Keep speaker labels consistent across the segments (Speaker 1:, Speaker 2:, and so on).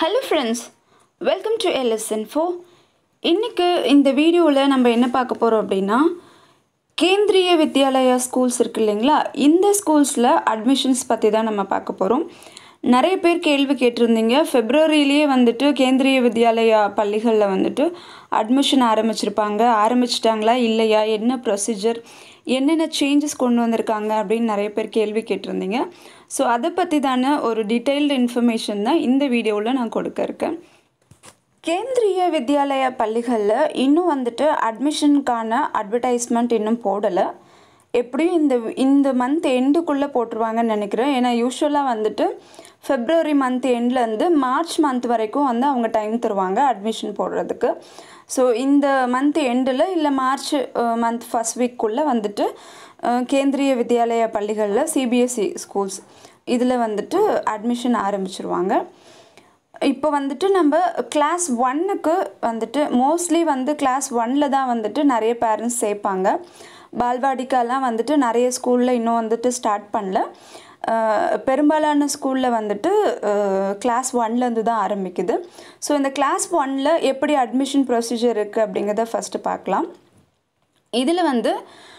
Speaker 1: hello friends welcome to LS info இன்றைக்கு இந்த வீடியோவில் நம்ம என்ன பார்க்க போகிறோம் அப்படின்னா கேந்திரிய வித்யாலயா ஸ்கூல்ஸ் இருக்கு இல்லைங்களா இந்த ஸ்கூல்ஸில் அட்மிஷன்ஸ் பற்றி தான் நம்ம பார்க்க போகிறோம் நிறைய பேர் கேள்வி கேட்டிருந்தீங்க ஃபெப்ரவரியிலேயே வந்துட்டு கேந்திரிய வித்யாலயா பள்ளிகளில் வந்துட்டு அட்மிஷன் ஆரம்பிச்சிருப்பாங்க ஆரம்பிச்சிட்டாங்களா இல்லையா என்ன ப்ரொசீஜர் என்னென்ன சேஞ்சஸ் கொண்டு வந்திருக்காங்க அப்படின்னு நிறைய பேர் கேள்வி கேட்டிருந்தீங்க ஸோ அதை பற்றி தானே ஒரு டீட்டெயில்டு இன்ஃபர்மேஷன் தான் இந்த வீடியோவில் நான் கொடுக்க இருக்கேன் கேந்திரிய வித்யாலயா பள்ளிகளில் இன்னும் வந்துட்டு அட்மிஷனுக்கான அட்வர்டைஸ்மெண்ட் இன்னும் போடலை எப்படியும் இந்த இந்த மந்த் எண்டுக்குள்ளே போட்டுருவாங்கன்னு நினைக்கிறேன் ஏன்னா யூஸ்வலாக வந்துட்டு ஃபெப்ரவரி மந்த் எண்ட்லேருந்து மார்ச் மந்த் வரைக்கும் வந்து அவங்க டைம் தருவாங்க அட்மிஷன் போடுறதுக்கு ஸோ இந்த மந்த் எண்டில் இல்லை மார்ச் மந்த் ஃபஸ்ட் வீக்குள்ளே வந்துட்டு அஹ், கேந்திரிய வித்யாலயா பள்ளிகளில் சிபிஎஸ்சி ஸ்கூல்ஸ் இதில் வந்துட்டு அட்மிஷன் ஆரம்பிச்சிருவாங்க இப்போ வந்துட்டு நம்ம கிளாஸ் ஒன்னுக்கு வந்துட்டு மோஸ்ட்லி வந்து கிளாஸ் ஒன்னில் தான் வந்துட்டு நிறைய பேரண்ட்ஸ் சேர்ப்பாங்க பால்வாடிக்காலாம் வந்துட்டு நிறைய ஸ்கூலில் இன்னும் வந்துட்டு ஸ்டார்ட் பண்ணல அஹ் பெரும்பாலான ஸ்கூலில் வந்துட்டு கிளாஸ் ஒன்லேருந்து தான் ஆரம்பிக்குது ஸோ இந்த கிளாஸ் ஒன்னில் எப்படி அட்மிஷன் ப்ரொசீஜர் இருக்குது அப்படிங்கிறத ஃபஸ்ட்டு பார்க்கலாம் இதில் வந்து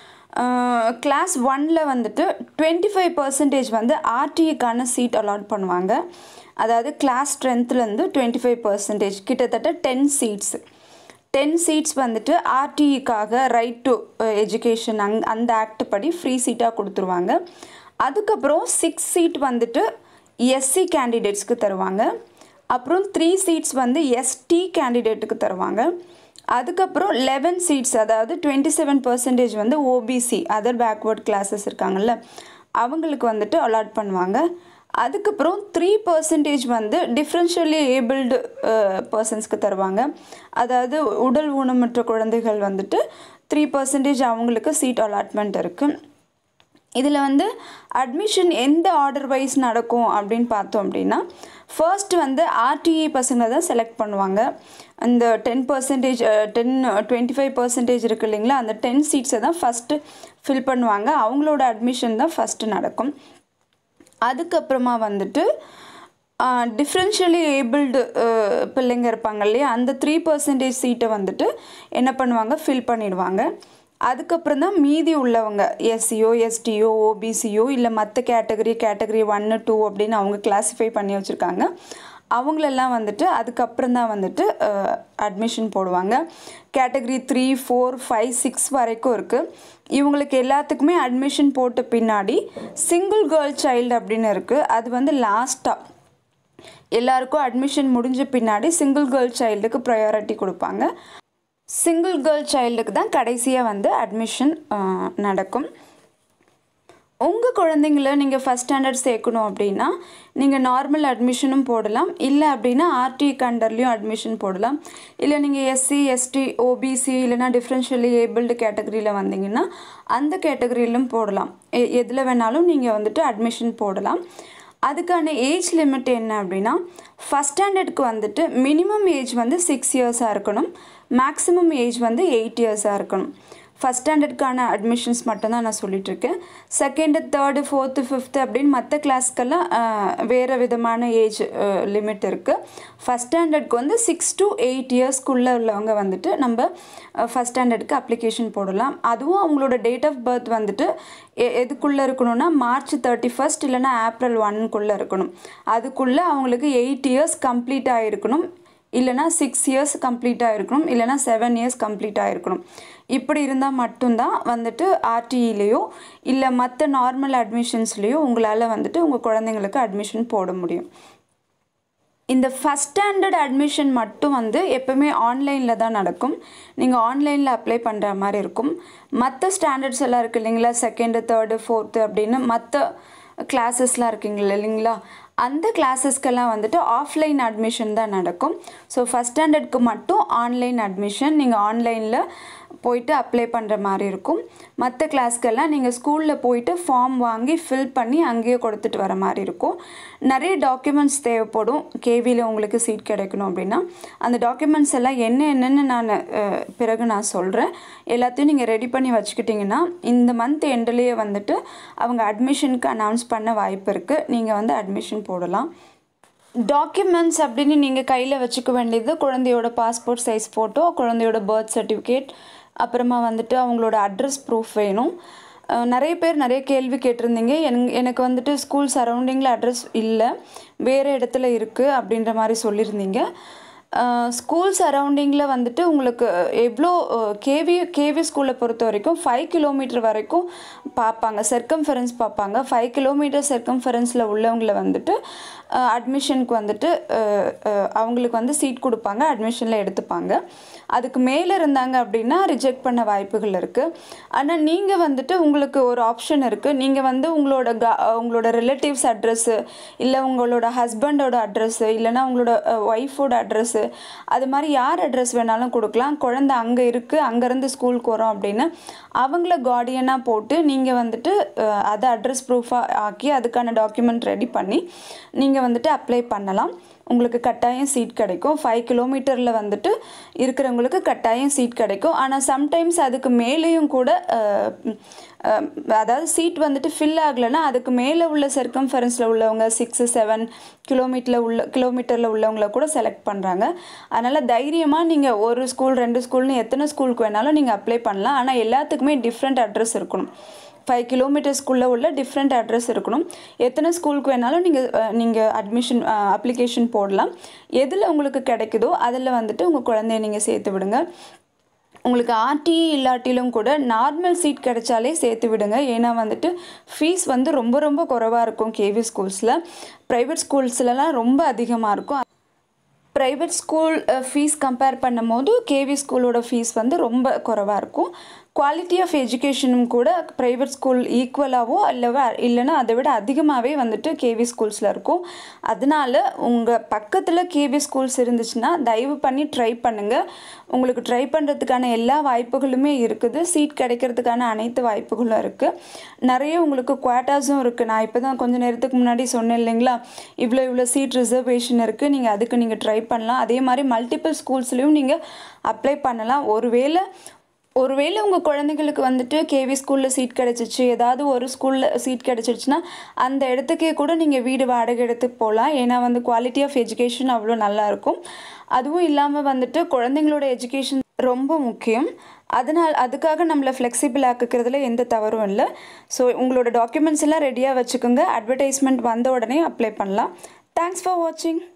Speaker 1: கிளாஸ் ஒனில் வந்துட்டு டுவெண்ட்டி ஃபைவ் பர்சன்டேஜ் வந்து ஆர்டிஇக்கான சீட் அலாட் பண்ணுவாங்க அதாவது கிளாஸ் ஸ்ட்ரென்த்லேருந்து டுவெண்ட்டி ஃபைவ் பர்சன்டேஜ் கிட்டத்தட்ட டென் சீட்ஸ் டென் சீட்ஸ் வந்துட்டு ஆர்டிஇக்காக ரைட் டு எஜுகேஷன் அங் அந்த ஆக்ட் படி ஃப்ரீ சீட்டாக கொடுத்துருவாங்க அதுக்கப்புறம் சிக்ஸ் சீட் வந்துட்டு எஸ்சி கேண்டிடேட்ஸ்க்கு தருவாங்க அப்புறம் த்ரீ சீட்ஸ் வந்து எஸ்டி கேண்டிடேட்டுக்கு தருவாங்க அதுக்கப்புறம் லெவன் சீட்ஸ் அதாவது டுவெண்ட்டி செவன் பர்சன்டேஜ் வந்து ஓபிசி அதர் பேக்வேர்ட் கிளாஸஸ் இருக்காங்கல்ல அவங்களுக்கு வந்துட்டு அலாட் பண்ணுவாங்க அதுக்கப்புறம் த்ரீ பர்சன்டேஜ் வந்து டிஃப்ரென்ஷியலி ஏபிள்டு பர்சன்ஸ்க்கு தருவாங்க அதாவது உடல் ஊனமுற்ற குழந்தைகள் வந்துட்டு த்ரீ பர்சன்டேஜ் அவங்களுக்கு சீட் அலாட்மெண்ட் இருக்குது இதில் வந்து அட்மிஷன் எந்த ஆர்டர் வைஸ் நடக்கும் அப்படின்னு பார்த்தோம் அப்படின்னா ஃபர்ஸ்ட் வந்து ஆர்டிஇ பசங்களை தான் செலக்ட் பண்ணுவாங்க அந்த ten percentage ten twenty five percentage இருக்கு இல்லைங்களா அந்த டென் சீட்ஸை தான் ஃபஸ்ட்டு ஃபில் பண்ணுவாங்க அவங்களோட அட்மிஷன் தான் ஃபஸ்ட்டு நடக்கும் அதுக்கப்புறமா வந்துட்டு டிஃப்ரென்ஷியலி ஏபிள்டு பிள்ளைங்க இருப்பாங்க இல்லையா அந்த த்ரீ பர்சன்டேஜ் சீட்டை வந்துட்டு என்ன பண்ணுவாங்க ஃபில் பண்ணிடுவாங்க அதுக்கப்புறம் தான் மீதி உள்ளவங்க எஸ்சியோ எஸ்டியோ ஓபிசியோ இல்லை மற்ற கேட்டகரி கேட்டகரி ஒன்று டூ அப்படின்னு அவங்க கிளாஸிஃபை பண்ணி வச்சுருக்காங்க அவங்களெல்லாம் வந்துட்டு அதுக்கப்புறம் தான் வந்துட்டு அட்மிஷன் போடுவாங்க category three four five six வரைக்கும் இருக்குது இவங்களுக்கு எல்லாத்துக்குமே அட்மிஷன் போட்ட பின்னாடி சிங்கிள் கேர்ள் சைல்டு அப்படின்னு இருக்குது அது வந்து லாஸ்ட்டாக எல்லாருக்கும் அட்மிஷன் முடிஞ்ச பின்னாடி சிங்கிள் கேர்ள் சைல்டுக்கு ப்ரையாரிட்டி கொடுப்பாங்க சிங்கிள் கேர்ள் சைல்டுக்கு தான் கடைசியாக வந்து அட்மிஷன் நடக்கும் உங்கள் குழந்தைங்கள நீங்கள் ஃபஸ்ட் ஸ்டாண்டர்ட் சேர்க்கணும் அப்படின்னா நீங்கள் நார்மல் அட்மிஷனும் போடலாம் இல்லை அப்படின்னா ஆர்டி கண்டர்லேயும் அட்மிஷன் போடலாம் இல்லை நீங்கள் எஸ்சி எஸ்டி ஓபிசி இல்லைனா டிஃப்ரென்ஷியலி ஏபிள்டு கேட்டகரியில் வந்தீங்கன்னா அந்த கேட்டகரியிலும் போடலாம் எ எதில் வேணாலும் நீங்கள் வந்துட்டு அட்மிஷன் போடலாம் அதுக்கான ஏஜ் லிமிட் என்ன அப்படின்னா ஃபஸ்ட் ஸ்டாண்டர்டுக்கு வந்துட்டு மினிமம் ஏஜ் வந்து சிக்ஸ் இயர்ஸாக இருக்கணும் மேக்ஸிமம் ஏஜ் வந்து எயிட் இயர்ஸாக இருக்கணும் ஃபஸ்ட் ஸ்டாண்டர்டுக்கான அட்மிஷன்ஸ் மட்டும்தான் நான் சொல்லிகிட்ருக்கேன் செகண்டு தேர்டு ஃபோர்த்து ஃபிஃப்த்து அப்படின்னு மற்ற கிளாஸ்க்கெல்லாம் வேறு விதமான ஏஜ் லிமிட் இருக்குது ஃபஸ்ட் ஸ்டாண்டர்டுக்கு வந்து சிக்ஸ் டு எயிட் இயர்ஸ்க்குள்ளே உள்ளவங்க வந்துட்டு நம்ம ஃபஸ்ட் ஸ்டாண்டர்டுக்கு அப்ளிகேஷன் போடலாம் அதுவும் அவங்களோட டேட் ஆஃப் பர்த் வந்துட்டு எ எதுக்குள்ளே இருக்கணும்னா மார்ச் தேர்ட்டி ஃபஸ்ட் இல்லைனா ஏப்ரல் ஒன்னுக்குள்ளே இருக்கணும் அதுக்குள்ளே அவங்களுக்கு எயிட் இயர்ஸ் கம்ப்ளீட் ஆகிருக்கணும் இல்லைனா சிக்ஸ் இயர்ஸ் கம்ப்ளீட் ஆகிருக்கணும் இல்லைனா செவன் இயர்ஸ் கம்ப்ளீட் ஆகிருக்கணும் இப்படி இருந்தால் மட்டும்தான் வந்துட்டு ஆர்டிஇலேயோ இல்லை மற்ற நார்மல் அட்மிஷன்ஸ்லேயோ உங்களால் வந்துட்டு உங்கள் குழந்தைங்களுக்கு அட்மிஷன் போட முடியும் இந்த ஃபஸ்ட் ஸ்டாண்டர்ட் அட்மிஷன் மட்டும் வந்து எப்போவுமே ஆன்லைனில் தான் நடக்கும் நீங்கள் ஆன்லைனில் அப்ளை பண்ணுற மாதிரி இருக்கும் மற்ற ஸ்டாண்டர்ட்ஸ் எல்லாம் இருக்குது இல்லைங்களா செகண்டு தேர்டு ஃபோர்த்து அப்படின்னு மற்ற கிளாஸஸ்லாம் இருக்குங்களா இல்லைங்களா அந்த கிளாஸஸ்க்கெல்லாம் வந்துட்டு ஆஃப்லைன் அட்மிஷன் தான் நடக்கும் ஸோ ஃபஸ்ட் ஸ்டாண்டர்டுக்கு மட்டும் ஆன்லைன் அட்மிஷன் நீங்கள் ஆன்லைனில் போயிட்டு அப்ளை பண்ணுற மாதிரி இருக்கும் மற்ற கிளாஸ்க்கெல்லாம் நீங்கள் ஸ்கூலில் போயிட்டு ஃபார்ம் வாங்கி ஃபில் பண்ணி அங்கேயே கொடுத்துட்டு வர மாதிரி இருக்கும் நிறைய டாக்குமெண்ட்ஸ் தேவைப்படும் கேவியில் உங்களுக்கு சீட் கிடைக்கணும் அப்படின்னா அந்த டாக்குமெண்ட்ஸ் எல்லாம் என்ன என்னென்னு நான் அஹ், பிறகு நான் சொல்கிறேன் எல்லாத்தையும் நீங்கள் ரெடி பண்ணி வச்சுக்கிட்டிங்கன்னா இந்த மந்த் எண்ட்லேயே வந்துட்டு அவங்க அட்மிஷனுக்கு அனௌன்ஸ் பண்ண வாய்ப்பு இருக்குது நீங்கள் வந்து அட்மிஷன் போடலாம் டாக்குமெண்ட்ஸ் அப்படின்னு நீங்கள் கையில் வச்சுக்க வேண்டியது குழந்தையோட பாஸ்போர்ட் சைஸ் ஃபோட்டோ குழந்தையோட பர்த் சர்டிஃபிகேட் அப்புறமா வந்துட்டு அவங்களோட அட்ரஸ் ப்ரூஃப் வேணும் அஹ் நிறைய பேர் நிறைய கேள்வி கேட்டிருந்தீங்க என் எனக்கு வந்துட்டு ஸ்கூல் சரௌண்டிங்கில் அட்ரஸ் இல்லை வேறு இடத்துல இருக்குது அப்படின்ற மாதிரி சொல்லியிருந்தீங்க ஸ்கூல் சரௌண்டிங்கில் வந்துட்டு உங்களுக்கு எவ்வளோ கேவி கேவி ஸ்கூலை பொறுத்த வரைக்கும் ஃபைவ் கிலோமீட்டர் வரைக்கும் பார்ப்பாங்க சர்க்கம்ஃபரன்ஸ் பார்ப்பாங்க ஃபைவ் கிலோமீட்டர் சர்க்கம்ஃபரன்ஸில் உள்ளவங்களை வந்துட்டு அட்மிஷனுக்கு வந்துட்டு அஹ், அஹ், அவங்களுக்கு வந்து சீட் கொடுப்பாங்க அட்மிஷனில் எடுத்துப்பாங்க அதுக்கு மேலே இருந்தாங்க அப்படின்னா ரிஜெக்ட் பண்ண வாய்ப்புகள் இருக்குது ஆனால் நீங்கள் வந்துட்டு உங்களுக்கு ஒரு ஆப்ஷன் இருக்குது நீங்கள் வந்து உங்களோட க உங்களோட ரிலேட்டிவ்ஸ் அட்ரஸ்ஸு இல்லை உங்களோட ஹஸ்பண்டோட அட்ரஸ்ஸு இல்லைன்னா உங்களோட ஒய்ஃபோட அட்ரஸ்ஸு அது மாதிரி யார் அட்ரஸ் வேணாலும் கொடுக்கலாம் குழந்தை அங்கே இருக்குது அங்கேருந்து ஸ்கூலுக்கு வரோம் அப்படின்னு அவங்கள கார்டியனாக போட்டு நீங்கள் வந்துட்டு அஹ், அதை அட்ரஸ் ப்ரூஃபாக ஆக்கி அதுக்கான டாக்குமெண்ட் ரெடி பண்ணி நீங்கள் வந்துட்டு அப்ளை பண்ணலாம் உங்களுக்கு கட்டாயம் சீட் கிடைக்கும் ஃபைவ் கிலோமீட்டரில் வந்துட்டு இருக்கிறவங்களுக்கு கட்டாயம் சீட் கிடைக்கும் ஆனால் சம்டைம்ஸ் அதுக்கு மேலேயும் கூட அஹ், அஹ், அதாவது சீட் வந்துட்டு ஃபில் ஆகலைன்னா அதுக்கு மேலே உள்ள சர்க்கம்ஃபரன்ஸில் உள்ளவங்க சிக்ஸு செவன் கிலோமீட்டரில் உள்ள கிலோமீட்டரில் உள்ளவங்கள கூட செலக்ட் பண்ணுறாங்க அதனால் தைரியமாக நீங்கள் ஒரு ஸ்கூல் ரெண்டு ஸ்கூல்னு எத்தனை ஸ்கூலுக்கு வேணாலும் நீங்கள் அப்ளை பண்ணலாம் ஆனால் எல்லாத்துக்குமே டிஃப்ரெண்ட் அட்ரஸ் இருக்கணும் ஃபைவ் கிலோமீட்டர்ஸ்க்குள்ளே உள்ள டிஃப்ரெண்ட் அட்ரஸ் இருக்கணும் எத்தனை ஸ்கூலுக்கு வேணாலும் நீங்கள் நீங்கள் அட்மிஷன் அப்ளிகேஷன் போடலாம் எதில் உங்களுக்கு கிடைக்குதோ அதில் வந்துட்டு உங்கள் குழந்தைய நீங்கள் சேர்த்து விடுங்க உங்களுக்கு ஆர்டி இல்லாட்டிலும் கூட நார்மல் சீட் கிடைச்சாலே சேர்த்து விடுங்க ஏன்னா வந்துட்டு ஃபீஸ் வந்து ரொம்ப ரொம்ப குறைவாக இருக்கும் கேவி ஸ்கூல்ஸில் ப்ரைவேட் ஸ்கூல்ஸ்லலாம் ரொம்ப அதிகமாக இருக்கும் ப்ரைவேட் ஸ்கூல் ஃபீஸ் கம்பேர் பண்ணும்போது கேவி ஸ்கூலோட ஃபீஸ் வந்து ரொம்ப குறைவாக இருக்கும் குவாலிட்டி ஆஃப் எஜுகேஷனும் கூட ப்ரைவேட் ஸ்கூல் ஈக்குவலாகவோ இல்லவோ இல்லைன்னா அதை விட அதிகமாகவே வந்துட்டு கேவி ஸ்கூல்ஸில் இருக்கும் அதனால உங்கள் பக்கத்தில் கேவி ஸ்கூல்ஸ் இருந்துச்சுன்னா தயவு பண்ணி ட்ரை பண்ணுங்கள் உங்களுக்கு ட்ரை பண்ணுறதுக்கான எல்லா வாய்ப்புகளுமே இருக்குது சீட் கிடைக்கிறதுக்கான அனைத்து வாய்ப்புகளும் இருக்குது நிறைய உங்களுக்கு குவாட்டாஸும் இருக்குது நான் இப்போ தான் கொஞ்சம் நேரத்துக்கு முன்னாடி சொன்னேன் இல்லைங்களா இவ்வளோ இவ்வளோ சீட் ரிசர்வேஷன் இருக்குது நீங்கள் அதுக்கு நீங்கள் ட்ரை பண்ணலாம் அதே மாதிரி மல்டிபிள் ஸ்கூல்ஸ்லேயும் நீங்கள் அப்ளை பண்ணலாம் ஒருவேளை ஒருவேளை உங்கள் குழந்தைங்களுக்கு வந்துட்டு கேவி ஸ்கூலில் சீட் கிடச்சிச்சு ஏதாவது ஒரு ஸ்கூலில் சீட் கிடச்சிருச்சுன்னா அந்த இடத்துக்கே கூட நீங்கள் வீடு வாடகை எடுத்து போகலாம் ஏன்னா வந்து குவாலிட்டி ஆஃப் எஜுகேஷன் அவ்வளோ நல்லா இருக்கும் அதுவும் இல்லாமல் வந்துட்டு குழந்தைங்களோட எஜுகேஷன் ரொம்ப முக்கியம் அதனால் அதுக்காக நம்மளை ஃப்ளெக்சிபிள் ஆக்குக்கிறதுல எந்த தவறும் இல்லை ஸோ உங்களோட டாக்குமெண்ட்ஸ் எல்லாம் ரெடியாக வச்சுக்கோங்க அட்வர்டைஸ்மெண்ட் வந்த உடனே அப்ளை பண்ணலாம் தேங்க்ஸ் ஃபார் வாட்சிங்